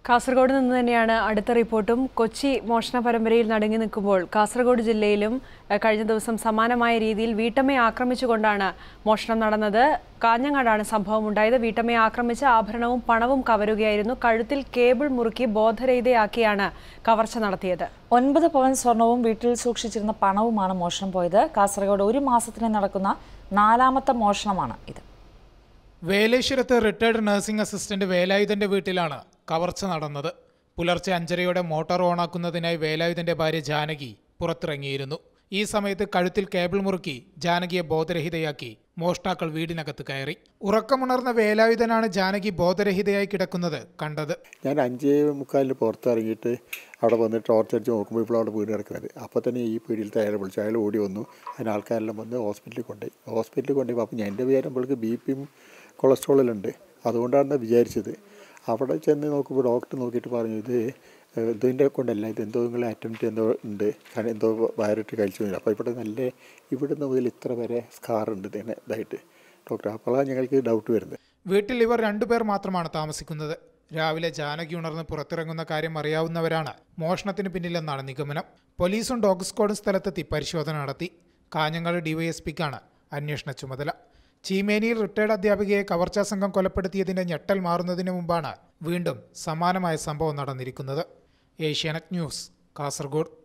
കാസർഗോഡ് നിന്ന് തന്നെയാണ് അടുത്ത റിപ്പോർട്ടും കൊച്ചി മോഷണ പരമ്പരയിൽ നടുങ്ങി നിൽക്കുമ്പോൾ കാസർഗോഡ് ജില്ലയിലും ഏഹ്, കഴിഞ്ഞ ദിവസം സമാനമായ രീതിയിൽ വീട്ടമ്മയെ ആക്രമിച്ചുകൊണ്ടാണ് മോഷണം നടന്നത് കാഞ്ഞങ്ങാടാണ് സംഭവം ഉണ്ടായത് വീട്ടമ്മയെ ആക്രമിച്ച് ആഭരണവും പണവും കവരുകയായിരുന്നു കഴുത്തിൽ കേബിൾ മുറുക്കി ബോധരഹിതയാക്കിയാണ് കവർച്ച നടത്തിയത് ഒൻപത് പവൻ സ്വർണവും വീട്ടിൽ സൂക്ഷിച്ചിരുന്ന പണവുമാണ് മോഷണം പോയത് കാസർഗോഡ് ഒരു മാസത്തിന് നടക്കുന്ന നാലാമത്തെ മോഷണമാണ് ഇത് വേലേശ്വരത്ത് റിട്ടയർഡ് നഴ്സിംഗ് അസിസ്റ്റന്റ് വേലായുധന്റെ വീട്ടിലാണ് കവർച്ച നടന്നത് പുലർച്ചെ അഞ്ചരയോടെ മോട്ടോർ ഓണാക്കുന്നതിനായി വേലായുധന്റെ ഭാര്യ ജാനകി പുറത്തിറങ്ങിയിരുന്നു ഈ സമയത്ത് കഴുത്തിൽ കേബിൾ മുറുക്കി ജാനകിയെ ബോധരഹിതയാക്കി മോഷ്ടാക്കൾ വീടിനകത്ത് കയറി ഉറക്കമുണർന്ന വേലായുധനാണ് ജാനകി ബോധരഹിതയായി കിടക്കുന്നത് കണ്ടത് ഞാൻ അഞ്ചേ മുക്കാലിന് പുറത്തിറങ്ങിയിട്ട് അവിടെ വന്ന് ടോർച്ച് അടിച്ച് നോക്കുമ്പോൾ ഇപ്പോൾ അവിടെ വീട് കിടക്കുന്നത് അപ്പോൾ തന്നെ ഈ പീടിയിലത്തെ അയാൾ വിളിച്ചു അയാൾ ഓടി വന്നു അതിന് ആൾക്കാരെല്ലാം വന്ന് ഹോസ്പിറ്റലിൽ കൊണ്ടുപോയി ഹോസ്പിറ്റലിൽ കൊണ്ടുപോയി അപ്പോൾ ഞാൻ എൻ്റെ വിചാരം നമ്മൾക്ക് ബി പിയും കൊളസ്ട്രോളിലുണ്ട് അതുകൊണ്ടാണ് വിചാരിച്ചത് അവിടെ ചെന്ന് നോക്കുമ്പോൾ ഡോക്ടർ നോക്കിയിട്ട് പറഞ്ഞു ഇത് ഏഹ്, ഇതിൻ്റെ കൊണ്ടല്ല ഇത് എന്തോ നിങ്ങൾ അറ്റംപ്റ്റ് എന്തോ ഉണ്ട് കാരണം എന്തോ വയറിട്ട് കഴിച്ചു പോയി അപ്പോൾ ഇവിടെ നല്ല ഇവിടുന്ന് മുതൽ ഇത്ര വരെ സ്കാർ ഉണ്ട് ഇതിനെ ഇതായിട്ട് ഡോക്ടർ അപ്പോഴാണ് ഞങ്ങൾക്ക് ഡൗട്ട് വരുന്നത് വീട്ടിൽ ഇവർ രണ്ടുപേർ മാത്രമാണ് താമസിക്കുന്നത് രാവിലെ ജാനകി ഉണർന്ന് പുറത്തിറങ്ങുന്ന കാര്യം അറിയാവുന്നവരാണ് മോഷണത്തിന് പിന്നിലെന്നാണ് നിഗമനം പോലീസും ഡോഗ് സ്ക്വാഡും സ്ഥലത്തെത്തി പരിശോധന നടത്തി കാഞ്ഞങ്ങാട് ഡിവൈഎസ്പിക്കാണ് അന്വേഷണ ചുമതല ചീമേനിയിൽ റിട്ടയർഡ് അധ്യാപികയെ കവർച്ചാ സംഘം കൊലപ്പെടുത്തിയതിന്റെ ഞെട്ടൽ മാറുന്നതിന് മുമ്പാണ് വീണ്ടും സമാനമായ സംഭവം നടന്നിരിക്കുന്നത് ഏഷ്യാനെറ്റ് ന്യൂസ് കാസർഗോഡ്